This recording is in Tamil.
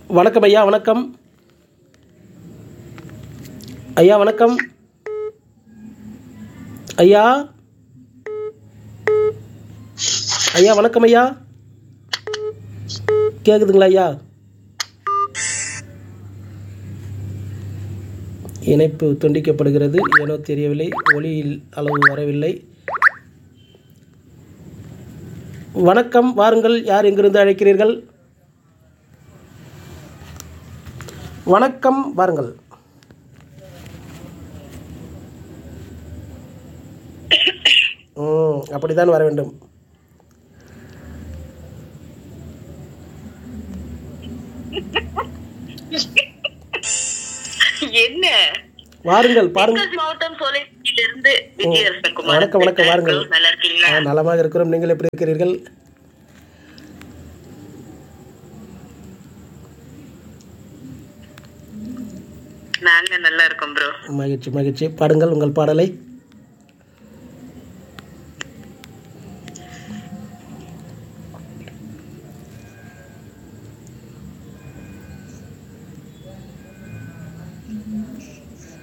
வணக்கம் ஐயா வணக்கம் ஐயா வணக்கம் ஐயா ஐயா வணக்கம் ஐயா கேக்குதுங்களா ஐயா இணைப்பு துண்டிக்கப்படுகிறது ஏனோ தெரியவில்லை ஒளியில் அளவு வரவில்லை வணக்கம் வாருங்கள் யார் எங்கிருந்து அழைக்கிறீர்கள் வணக்கம் வாருங்கள் ம் அப்படித்தான் வர வேண்டும் என்ன வாருங்கள் பாருங்கள் தென்காசி மாவட்டம் சோலையிலிருந்து விஜயரசகுமார் வணக்கம், வணக்கம், வாருங்கள். நல்லா இருக்கீங்களா ஆ, நலமாக இருக்கிறோம் நீங்கள் எப்படி இருக்கிறீர்கள் நாங்க நல்லா இருக்கோம் ப்ரோ மகிழ்ச்சி மகிழ்ச்சி பாடுங்கள் உங்கள் பாடலை